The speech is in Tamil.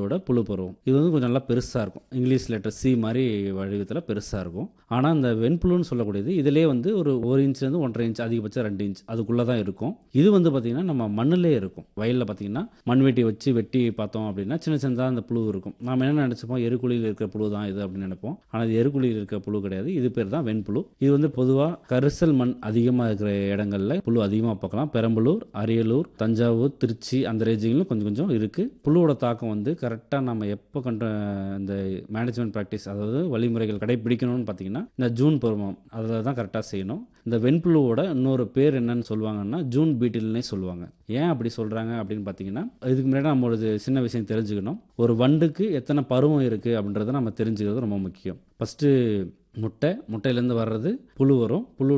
வெண்புழுவோட புழு பருவம் இது வந்து கொஞ்சம் நல்லா பெருசாக இருக்கும் இங்கிலீஷ் லெட்டர் சி மாதிரி வடிவத்தில் பெருசாக இருக்கும் ஆனால் இந்த வெண்புழுன்னு சொல்லக்கூடியது இதிலே வந்து ஒரு ஒரு இன்ச்லேருந்து ஒன்றரை இன்ச் அதிகபட்சம் ரெண்டு இன்ச் அதுக்குள்ளே தான் இருக்கும் இது வந்து பார்த்திங்கன்னா நம்ம மண்ணிலே இருக்கும் வயலில் பார்த்திங்கன்னா மண்வெட்டி வச்சு வெட்டி பார்த்தோம் அப்படின்னா சின்ன சின்னதாக அந்த புழு இருக்கும் நாம் என்ன நினச்சிப்போம் எருக்குழியில் இருக்கிற புழு தான் இது அப்படின்னு நினைப்போம் ஆனால் இது எருக்குழியில் இருக்கிற புழு கிடையாது இது பேர் தான் வெண்புழு இது வந்து பொதுவாக கரிசல் மண் அதிகமாக இருக்கிற இடங்கள்ல புழு அதிகமாக பார்க்கலாம் பெரம்பலூர் அரியலூர் தஞ்சாவூர் திருச்சி அந்த ரேஞ்சிலும் கொஞ்சம் கொஞ்சம் இருக்குது புழுவோட தாக்கம் வந்து கரெக்டாக நம்ம எப்போ கண்ட இந்த மேனேஜ்மெண்ட் ப்ராக்டிஸ் அதாவது வழிமுறைகள் கடைபிடிக்கணும்னு பார்த்தீங்கன்னா இந்த ஜூன் பருவம் அதில் தான் கரெக்டாக செய்யணும் இந்த வெண்புழுவோட இன்னொரு பேர் என்னன்னு சொல்லுவாங்கன்னா ஜூன் பீட்டில்னே சொல்லுவாங்க ஏன் அப்படி சொல்கிறாங்க அப்படின்னு பார்த்தீங்கன்னா இதுக்கு முன்னாடி நம்ம ஒரு சின்ன விஷயம் தெரிஞ்சுக்கணும் ஒரு வண்டுக்கு எத்தனை பருவம் இருக்குது அப்படின்றத நம்ம தெரிஞ்சுக்கிறது ரொம்ப முக்கியம் ஃபஸ்ட்டு முட்டை முட்டையிலேருந்து வர்றது புழு வரும் புழு